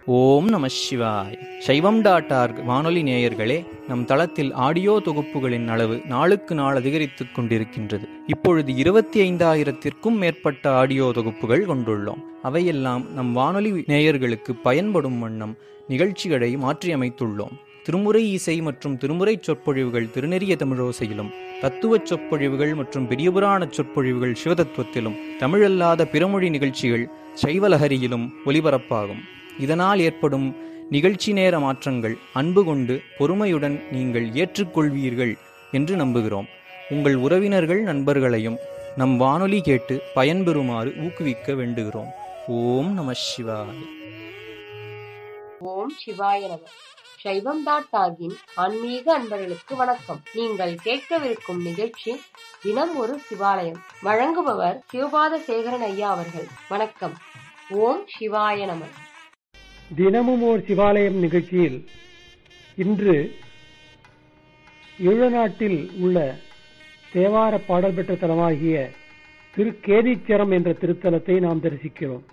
ஓம் நம சிவாய் சைவம் டாட் ஆர்க் வானொலி நேயர்களே நம் தளத்தில் ஆடியோ தொகுப்புகளின் அளவு நாளுக்கு நாள் அதிகரித்துக் கொண்டிருக்கின்றது இப்பொழுது இருபத்தி ஐந்தாயிரத்திற்கும் மேற்பட்ட ஆடியோ தொகுப்புகள் கொண்டுள்ளோம் அவையெல்லாம் நம் வானொலி நேயர்களுக்கு பயன்படும் வண்ணம் நிகழ்ச்சிகளை மாற்றியமைத்துள்ளோம் திருமுறை இசை மற்றும் திருமுறை சொற்பொழிவுகள் திருநெறிய தமிழோசையிலும் தத்துவச் சொற்பொழிவுகள் மற்றும் பெரியபுராண சொற்பொழிவுகள் சிவதத்துவத்திலும் தமிழல்லாத பிறமொழி நிகழ்ச்சிகள் சைவலஹரியிலும் ஒலிபரப்பாகும் இதனால் ஏற்படும் நிகழ்ச்சி நேர மாற்றங்கள் அன்பு கொண்டு பொறுமையுடன் நீங்கள் ஏற்றுக்கொள்வீர்கள் என்று நம்புகிறோம் உங்கள் உறவினர்கள் நண்பர்களையும் நம் வானொலி கேட்டு பயன்பெறுமாறு ஊக்குவிக்க வேண்டுகிறோம் ஓம் நம சிவாய் ஓம் சிவாய நம சைவம் டாட் ஆகின் ஆன்மீக அன்பர்களுக்கு வணக்கம் நீங்கள் கேட்கவிருக்கும் நிகழ்ச்சி தினம் ஒரு சிவாலயம் வழங்குபவர் சிவபாத சேகரன் ஐயா அவர்கள் வணக்கம் ஓம் சிவாய நம தினமும் ஓர் சிவாலயம் நிகழ்ச்சியில் இன்று ஈழநாட்டில் உள்ள தேவார பாடல் பெற்ற தலமாகிய திருக்கேதீச்சரம் என்ற திருத்தலத்தை நாம் தரிசிக்கிறோம்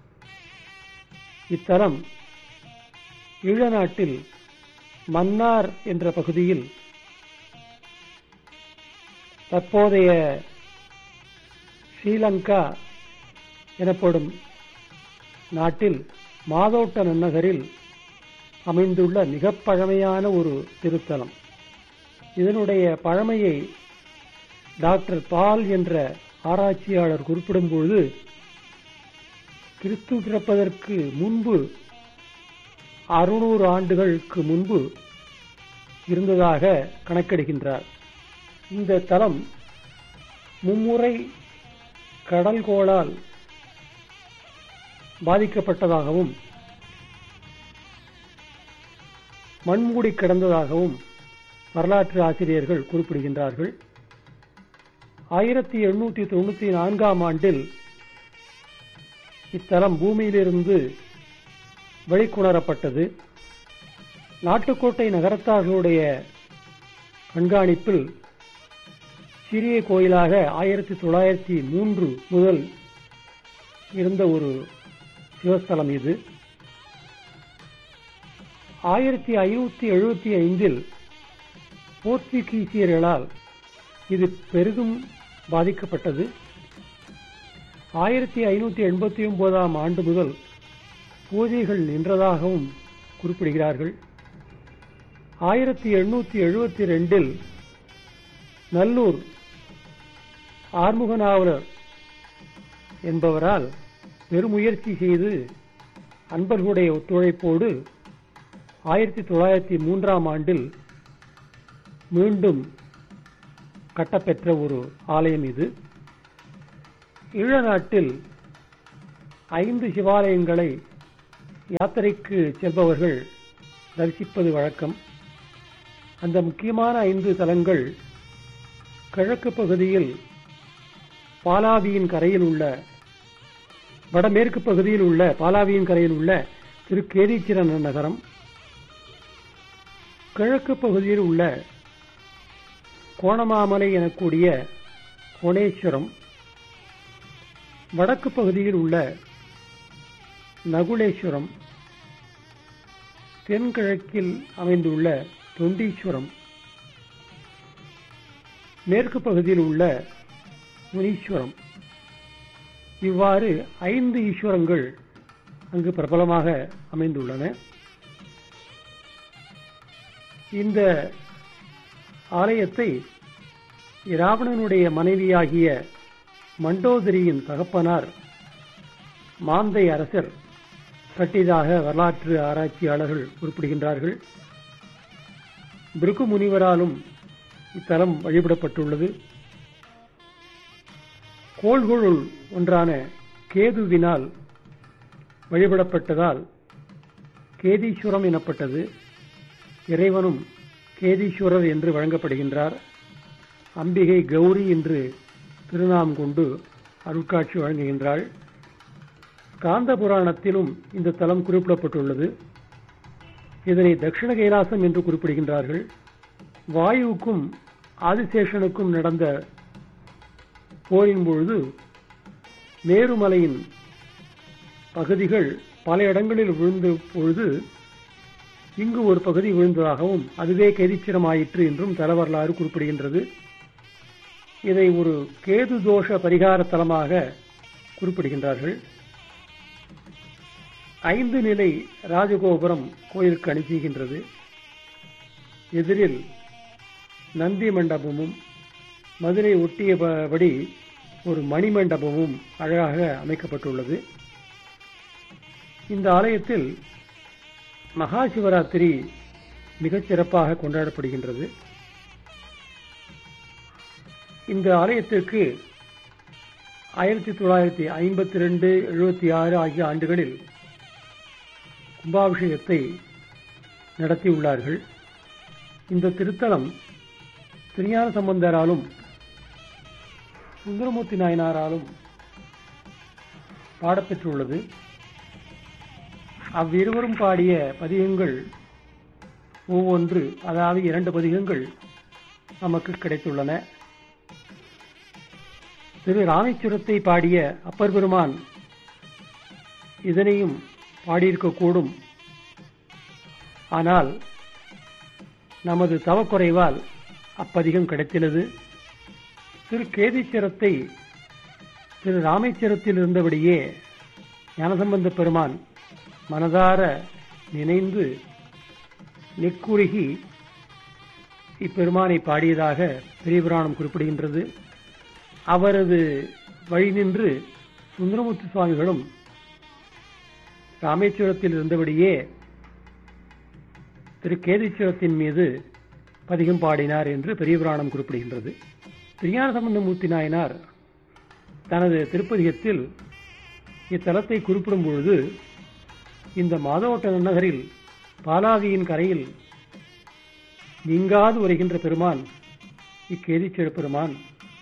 இத்தலம் ஈழநாட்டில் மன்னார் என்ற பகுதியில் தற்போதைய ஸ்ரீலங்கா எனப்படும் நாட்டில் மாதோட்ட நன்னகரில் அமைந்துள்ள மிக பழமையான ஒரு திருத்தலம் இதனுடைய பழமையை டாக்டர் பால் என்ற ஆராய்ச்சியாளர் குறிப்பிடும்போது கிறிஸ்து பிறப்பதற்கு முன்பு அறுநூறு ஆண்டுகளுக்கு முன்பு இருந்ததாக கணக்கெடுக்கின்றார் இந்த தலம் மும்முறை கடல்கோளால் பாதிக்கப்பட்டதாகவும் மண்மூடி கிடந்ததாகவும் வரலாற்று ஆசிரியர்கள் குறிப்பிடுகின்றார்கள் ஆயிரத்தி எண்ணூற்றி தொண்ணூத்தி நான்காம் ஆண்டில் இத்தலம் பூமியிலிருந்து வெளிக்கொணரப்பட்டது நாட்டுக்கோட்டை நகரத்தார்களுடைய கண்காணிப்பில் சிறிய கோயிலாக ஆயிரத்தி தொள்ளாயிரத்தி மூன்று முதல் இருந்த ஒரு சிவஸ்தலம் இது ஆயிரத்தி ஐநூத்தி எழுபத்தி ஐந்தில் போர்த்துகீசியர்களால் இது பெரிதும் பாதிக்கப்பட்டது ஆயிரத்தி ஐநூத்தி எண்பத்தி ஒன்பதாம் ஆண்டு முதல் பூஜைகள் நின்றதாகவும் குறிப்பிடுகிறார்கள் ஆயிரத்தி எண்ணூத்தி எழுபத்தி ரெண்டில் நல்லூர் ஆர்முகநாவலர் என்பவரால் பெருமுயற்சி செய்து அன்பர்களுடைய ஒத்துழைப்போடு ஆயிரத்தி தொள்ளாயிரத்தி மூன்றாம் ஆண்டில் மீண்டும் கட்டப்பெற்ற ஒரு ஆலயம் இது ஈழநாட்டில் ஐந்து சிவாலயங்களை யாத்திரைக்கு செல்பவர்கள் தரிசிப்பது வழக்கம் அந்த முக்கியமான ஐந்து தலங்கள் கிழக்கு பகுதியில் பாலாவியின் கரையில் உள்ள வடமேற்கு பகுதியில் உள்ள பாலாவியின் கரையில் உள்ள திருக்கேதீச்சிரன் நகரம் கிழக்கு பகுதியில் உள்ள கோணமாமலை எனக்கூடிய கோணேஸ்வரம் வடக்கு பகுதியில் உள்ள நகுலேஸ்வரம் தென்கிழக்கில் அமைந்துள்ள தொண்டீஸ்வரம் மேற்கு பகுதியில் உள்ள முனீஸ்வரம் இவ்வாறு ஐந்து ஈஸ்வரங்கள் அங்கு பிரபலமாக அமைந்துள்ளன இந்த ஆலயத்தை இராவணனுடைய மனைவியாகிய மண்டோதரியின் தகப்பனார் மாந்தை அரசர் கட்டியதாக வரலாற்று ஆராய்ச்சியாளர்கள் குறிப்பிடுகின்றார்கள் பிருகு முனிவராலும் இத்தலம் வழிபடப்பட்டுள்ளது கோள்களுள் ஒன்றான கேதுவினால் வழிபடப்பட்டதால் கேதீஸ்வரம் எனப்பட்டது இறைவனும் கேதீஸ்வரர் என்று வழங்கப்படுகின்றார் அம்பிகை கௌரி என்று திருநாம் கொண்டு அருட்காட்சி வழங்குகின்றாள் காந்த புராணத்திலும் இந்த தலம் குறிப்பிடப்பட்டுள்ளது இதனை தட்சிண கைலாசம் என்று குறிப்பிடுகின்றார்கள் வாயுவுக்கும் ஆதிசேஷனுக்கும் நடந்த போரின் பொழுது மேருமலையின் பகுதிகள் பல இடங்களில் விழுந்த பொழுது இங்கு ஒரு பகுதி விழுந்ததாகவும் அதுவே கேதிச்சிரம் ஆயிற்று என்றும் தல வரலாறு குறிப்பிடுகின்றது இதை ஒரு கேது தோஷ பரிகார தலமாக குறிப்பிடுகின்றார்கள் ஐந்து நிலை ராஜகோபுரம் கோயிலுக்கு அனுப்பிகின்றது எதிரில் நந்தி மண்டபமும் மதுரை ஒட்டியபடி ஒரு மணிமண்டபமும் அழகாக அமைக்கப்பட்டுள்ளது இந்த ஆலயத்தில் மகா சிவராத்திரி மிகச் சிறப்பாக கொண்டாடப்படுகின்றது இந்த ஆலயத்திற்கு ஆயிரத்தி தொள்ளாயிரத்தி ஐம்பத்தி ரெண்டு எழுபத்தி ஆறு ஆகிய ஆண்டுகளில் கும்பாபிஷேகத்தை நடத்தியுள்ளார்கள் இந்த திருத்தலம் திருஞான சம்பந்தராலும் சுந்தரமூர்த்தி நாயனாராலும் பாடப்பெற்றுள்ளது அவ்விருவரும் பாடிய பதிகங்கள் ஒவ்வொன்று அதாவது இரண்டு பதிகங்கள் நமக்கு கிடைத்துள்ளன திரு ராமேஸ்வரத்தை பாடிய அப்பர் பெருமான் இதனையும் பாடியிருக்கக்கூடும் ஆனால் நமது தவக்குறைவால் அப்பதிகம் கிடைத்துள்ளது திரு கேதீஸ்வரத்தை திரு ராமேஸ்வரத்தில் இருந்தபடியே ஞானசம்பந்த பெருமான் மனதார நினைந்து நெக்குருகி இப்பெருமானை பாடியதாக பெரிய புராணம் குறிப்பிடுகின்றது அவரது வழி நின்று சுந்தரமூர்த்தி சுவாமிகளும் ராமேஸ்வரத்தில் இருந்தபடியே திரு கேதீஸ்வரத்தின் மீது பதிகம் பாடினார் என்று பெரிய புராணம் குறிப்பிடுகின்றது திருஞான சம்பந்தமூர்த்தி நாயனார் தனது திருப்பதிகத்தில் இத்தலத்தை குறிப்பிடும் பொழுது இந்த மாதவட்ட நகரில் பாலாவியின் கரையில் நீங்காது வருகின்ற பெருமான் இக்கேதீச்செழு பெருமான்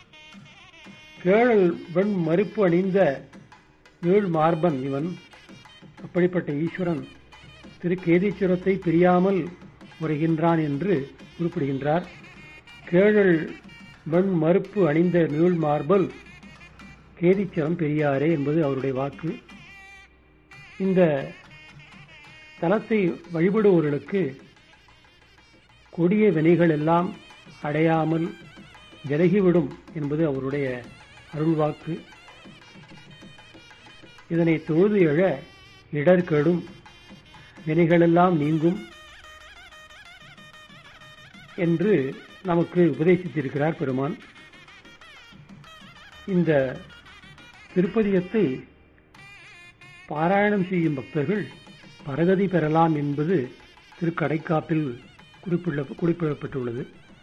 கேழல் வெண் மறுப்பு அணிந்த நீள் மார்பன் இவன் அப்படிப்பட்ட ஈஸ்வரன் திரு கேதீச்சுரத்தை பிரியாமல் வருகின்றான் என்று குறிப்பிடுகின்றார் கேழல் வெண் மறுப்பு அணிந்த நீள் மார்பல் கேதீச்சரம் பெரியாரே என்பது அவருடைய வாக்கு இந்த தலத்தை வழிபடுவோர்களுக்கு கொடிய வினைகள் எல்லாம் அடையாமல் விலகிவிடும் என்பது அவருடைய அருள்வாக்கு இதனை தொழுது எழ இடர் கெடும் வினைகளெல்லாம் நீங்கும் என்று நமக்கு உபதேசித்திருக்கிறார் பெருமான் இந்த திருப்பதியத்தை பாராயணம் செய்யும் பக்தர்கள் பரகதி பெறலாம் என்பது திருக்கடைக்காப்பில் குறிப்பிட குறிப்பிடப்பட்டுள்ளது